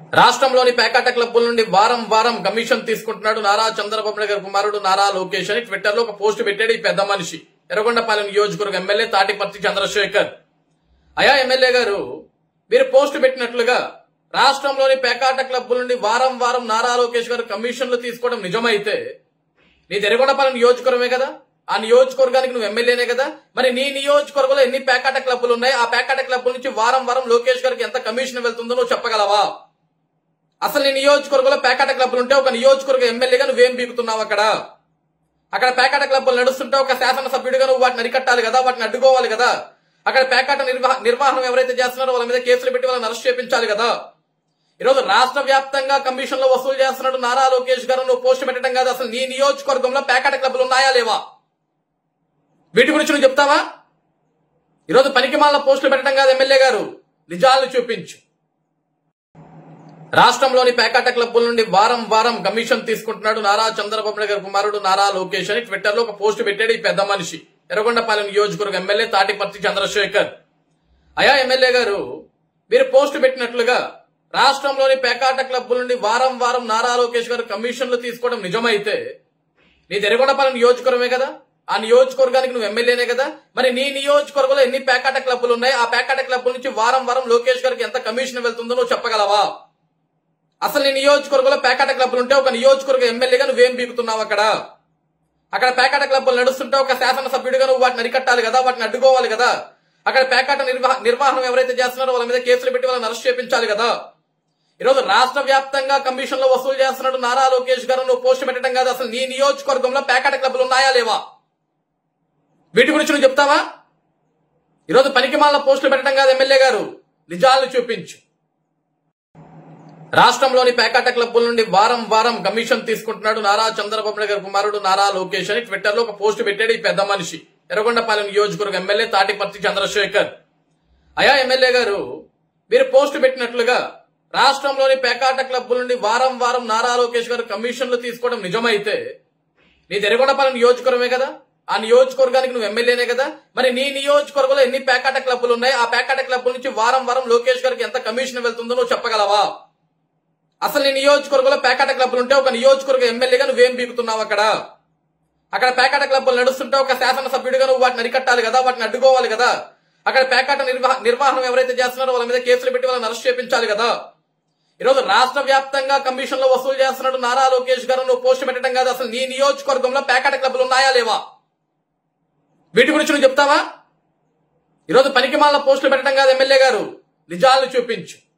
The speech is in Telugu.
రాష్ట్రంలోని పేకాట క్లబ్బుల నుండి వారం వారం కమిషన్ తీసుకుంటున్నాడు నారా చంద్రబాబు నాయుడు గారి కుమారుడు నారా లోకేష్ అని ట్విట్టర్ లో ఒక పోస్ట్ పెట్టాడు ఈ పెద్ద మనిషి ఎర్రగొండపాలెం నియోజకవర్గ ఎమ్మెల్యే తాటిపర్తి చంద్రశేఖర్ అయా ఎమ్మెల్యే గారు మీరు పోస్ట్ పెట్టినట్లుగా రాష్ట్రంలోని పేకాట క్లబ్బుల నుండి వారం వారం నారా లోకేష్ గారు కమిషన్లు తీసుకోవడం నిజమైతే నీ ఎర్రగొండపాలెం నియోజకవర్గమే కదా ఆ నియోజకవర్గానికి నువ్వు ఎమ్మెల్యేనే కదా మరి నీ నియోజకవర్గంలో ఎన్ని పేకాట క్లబ్బులు ఉన్నాయి ఆ పేకాట క్లబ్బుల నుంచి వారం వారం లోకేష్ గారికి ఎంత కమిషన్ వెళ్తుందో నువ్వు చెప్పగలవా అసలు నీ నియోజకవర్గంలో పేకాట క్లబ్బులు ఉంటే ఒక నియోజకవర్గ ఎమ్మెల్యేగా నువ్వేం బీగుతున్నావు అక్కడ అక్కడ పేకాట క్లబ్బులు నడుస్తుంటే ఒక శాసనసభ్యుడిగా నువ్వు వాటిని అరికట్టాలి కదా వాటిని అడ్డుకోవాలి కదా అక్కడ పేకాట నిర్వహ నిర్వహణ ఎవరైతే చేస్తున్నారో వాళ్ళ మీద కేసులు పెట్టి వాళ్ళని అరెస్ట్ చేయించాలి కదా ఈరోజు రాష్ట్ర వ్యాప్తంగా కమిషన్లు వసూలు చేస్తున్నాడు నారా లోకేష్ గారు నువ్వు పోస్ట్ పెట్టడం కాదు అసలు నీ నియోజకవర్గంలో పేకాట క్లబ్బులు ఉన్నాయా లేవా వీటి గురించి నువ్వు చెప్తావా ఈరోజు పనికిమాల పోస్టులు పెట్టడం కాదు ఎమ్మెల్యే గారు నిజాలు చూపించు రాష్ట్రంలోని పేకాట క్లబ్బుల నుండి వారం వారం కమిషన్ తీసుకుంటున్నాడు నారా చంద్రబాబు నాయుడు గారి కుమారుడు నారా లోకేష్ అని ట్విట్టర్ లో ఒక పోస్ట్ పెట్టాడు ఈ పెద్ద మనిషి ఎర్రగొండపాలెం నియోజకవర్గ ఎమ్మెల్యే తాటిపర్తి చంద్రశేఖర్ అయా ఎమ్మెల్యే గారు మీరు పోస్ట్ పెట్టినట్లుగా రాష్ట్రంలోని పేకాట క్లబ్బుల నుండి వారం వారం నారా లోకేష్ గారు కమిషన్లు తీసుకోవడం నిజమైతే నీ ఎర్రగొండపాలెం నియోజకవర్గమే కదా ఆ నియోజకవర్గానికి నువ్వు ఎమ్మెల్యేనే కదా మరి నీ నియోజకవర్గంలో ఎన్ని పేకాట క్లబ్బులు ఉన్నాయి ఆ పేకాట క్లబ్బుల నుంచి వారం వారం లోకేష్ గారికి ఎంత కమిషన్ వెళ్తుందో నువ్వు చెప్పగలవా అసలు నీ నియోజకవర్గంలో పేకాట క్లబ్బులు ఉంటే ఒక నియోజకవర్గ ఎమ్మెల్యేగా నువ్వేం బీగుతున్నావు అక్కడ అక్కడ పేకాట క్లబ్బులు నడుస్తుంటే ఒక శాసనసభ్యుడిగా నువ్వు వాటిని అరికట్టాలి కదా వాటిని అడ్డుకోవాలి కదా అక్కడ పేకాట నిర్వహ నిర్వహణ ఎవరైతే చేస్తున్నారో వాళ్ళ మీద కేసులు పెట్టి వాళ్ళని అరెస్ట్ చేయించాలి కదా ఈరోజు రాష్ట్ర వ్యాప్తంగా కమిషన్లు వసూలు చేస్తున్నాడు నారా లోకేష్ గారు నువ్వు పోస్ట్ పెట్టడం కాదు అసలు నీ నియోజకవర్గంలో పేకాట క్లబ్బులు ఉన్నాయా లేవా వీటి గురించి నువ్వు చెప్తావా ఈరోజు పనికిమాల పోస్టులు పెట్టడం కాదు ఎమ్మెల్యే గారు నిజాలు చూపించు రాష్ట్రంలోని పేకాట క్లబ్బుల నుండి వారం వారం కమిషన్ తీసుకుంటున్నాడు నారా చంద్రబాబు నాయుడు గారి కుమారుడు నారా లోకేష్ అని ట్విట్టర్ లో ఒక పోస్ట్ పెట్టాడు ఈ పెద్ద మనిషి ఎర్రగొండపాలెం నియోజకవర్గ ఎమ్మెల్యే తాటిపర్తి చంద్రశేఖర్ అయా ఎమ్మెల్యే గారు మీరు పోస్ట్ పెట్టినట్లుగా రాష్ట్రంలోని పేకాట క్లబ్బుల నుండి వారం వారం నారా లోకేష్ గారు కమిషన్లు తీసుకోవడం నిజమైతే నీ ఎర్రగొండపాలెం నియోజకవర్గమే కదా ఆ నియోజకవర్గానికి నువ్వు ఎమ్మెల్యేనే కదా మరి నీ నియోజకవర్గంలో ఎన్ని పేకాట క్లబ్బులు ఉన్నాయి ఆ పేకాట క్లబ్బుల నుంచి వారం వారం లోకేష్ గారికి ఎంత కమిషన్ వెళ్తుందో నువ్వు చెప్పగలవా అసలు నీ నియోజకవర్గంలో పేకాట క్లబ్బులు ఉంటే ఒక నియోజకవర్గ ఎమ్మెల్యేగా నువ్వేం బీగుతున్నావు అక్కడ అక్కడ పేకాట క్లబ్బులు నడుస్తుంటే ఒక శాసనసభ్యుడిగా నువ్వు వాటిని అరికట్టాలి కదా వాటిని అడ్డుకోవాలి కదా అక్కడ పేకాట నిర్వహ నిర్వహణ ఎవరైతే చేస్తున్నారో వాళ్ళ మీద కేసులు పెట్టి వాళ్ళని అరెస్ట్ చేయించాలి కదా ఈరోజు రాష్ట్ర వ్యాప్తంగా కమిషన్లు వసూలు చేస్తున్నాడు నారా లోకేష్ గారు నువ్వు పోస్ట్ పెట్టడం కాదు అసలు నీ నియోజకవర్గంలో పేకాట క్లబ్బులు ఉన్నాయా లేవా వీటి గురించి నువ్వు చెప్తావా ఈరోజు పనికిమాల పోస్టులు పెట్టడం కాదు ఎమ్మెల్యే గారు నిజాలు చూపించు